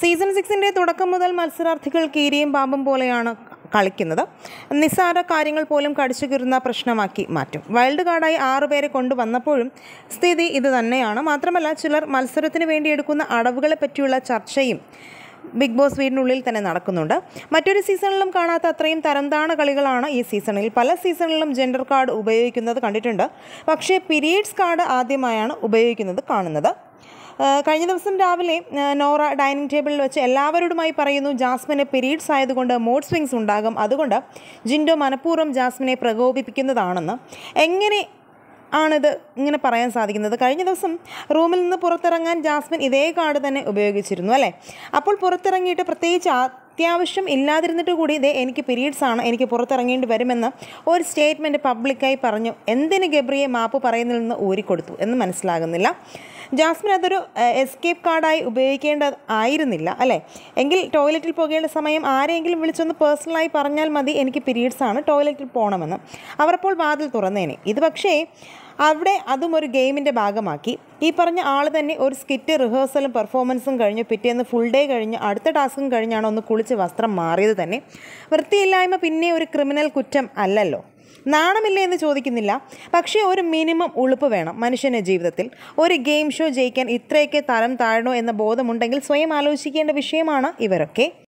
season സിക്സിൻ്റെ തുടക്കം മുതൽ മത്സരാർത്ഥികൾ കീരിയും പാമ്പും പോലെയാണ് കളിക്കുന്നത് നിസ്സാര കാര്യങ്ങൾ പോലും കടിച്ചു കീറുന്ന പ്രശ്നമാക്കി മാറ്റും വൈൽഡ് കാർഡായി ആറുപേരെ കൊണ്ടുവന്നപ്പോഴും സ്ഥിതി ഇത് തന്നെയാണ് മാത്രമല്ല ചിലർ മത്സരത്തിന് വേണ്ടി എടുക്കുന്ന അടവുകളെ പറ്റിയുള്ള ചർച്ചയും ബിഗ് ബോസ് വീടിനുള്ളിൽ തന്നെ നടക്കുന്നുണ്ട് മറ്റൊരു സീസണിലും കാണാത്ത അത്രയും തരംതാണ കളികളാണ് ഈ സീസണിൽ പല സീസണിലും ജെൻഡർ കാർഡ് ഉപയോഗിക്കുന്നത് കണ്ടിട്ടുണ്ട് പക്ഷേ പീരീഡ്സ് കാർഡ് ആദ്യമായാണ് ഉപയോഗിക്കുന്നത് കാണുന്നത് ആ, കഴിഞ്ഞ ദിവസം രാവിലെ ആ, നോറ ഡൈനിങ് ടേബിളിൽ വെച്ച് എല്ലാവരോടുമായി പറയുന്നു ജാസ്മിന് പീരീഡ്സ് ആയതുകൊണ്ട് മൂഡ് സ്വിങ്സ് ഉണ്ടാകും അതുകൊണ്ട് ജിൻഡോ മനഃപൂർവ്വം ജാസ്മിനെ പ്രകോപിപ്പിക്കുന്നതാണെന്ന് എങ്ങനെ ആണിത് ഇങ്ങനെ പറയാൻ സാധിക്കുന്നത് കഴിഞ്ഞ ദിവസം റൂമിൽ നിന്ന് പുറത്തിറങ്ങാൻ ജാസ്മിൻ ഇതേ കാർഡ് തന്നെ ഉപയോഗിച്ചിരുന്നു അല്ലേ അപ്പോൾ പുറത്തിറങ്ങിയിട്ട് പ്രത്യേകിച്ച് അത്യാവശ്യം ഇല്ലാതിരുന്നിട്ട് കൂടി ഇതേ എനിക്ക് പീരീഡ്സ് ആണ് എനിക്ക് പുറത്തിറങ്ങേണ്ടി വരുമെന്ന് ഒരു സ്റ്റേറ്റ്മെൻറ്റ് പബ്ലിക്കായി പറഞ്ഞു എന്തിന് ഗബ്രിയെ മാപ്പ് പറയുന്നതിൽ നിന്ന് ഊരിക്കൊടുത്തു എന്ന് മനസ്സിലാകുന്നില്ല ജാസ്മിൻ അതൊരു എസ്കേപ്പ് കാർഡായി ഉപയോഗിക്കേണ്ട ആയിരുന്നില്ല അല്ലേ എങ്കിൽ ടോയ്ലറ്റിൽ പോകേണ്ട സമയം ആരെങ്കിലും വിളിച്ചൊന്ന് പേഴ്സണലായി പറഞ്ഞാൽ മതി എനിക്ക് പീരീഡ്സ് ആണ് ടോയ്ലറ്റിൽ പോകണമെന്ന് അവർ അപ്പോൾ വാതിൽ തുറന്നേനെ ഇത് പക്ഷേ അവിടെ അതും ഒരു ഗെയിമിൻ്റെ ഭാഗമാക്കി ഈ പറഞ്ഞ ആൾ തന്നെ ഒരു സ്കിറ്റ് റിഹേഴ്സലും പെർഫോമൻസും കഴിഞ്ഞ് പിറ്റേന്ന് ഫുൾ ഡേ കഴിഞ്ഞ് അടുത്ത ടാസ്കും കഴിഞ്ഞാണ് ഒന്ന് കുളിച്ച് വസ്ത്രം മാറിയത് തന്നെ വൃത്തിയില്ലായ്മ പിന്നെ ഒരു ക്രിമിനൽ കുറ്റം അല്ലല്ലോ നാണമില്ലേ എന്ന് ചോദിക്കുന്നില്ല പക്ഷേ ഒരു മിനിമം ഉളുപ്പ് വേണം മനുഷ്യൻ്റെ ജീവിതത്തിൽ ഒരു ഗെയിം ഷോ ജയിക്കാൻ ഇത്രയൊക്കെ തരം താഴണോ എന്ന ബോധമുണ്ടെങ്കിൽ സ്വയം ആലോചിക്കേണ്ട വിഷയമാണ് ഇവരൊക്കെ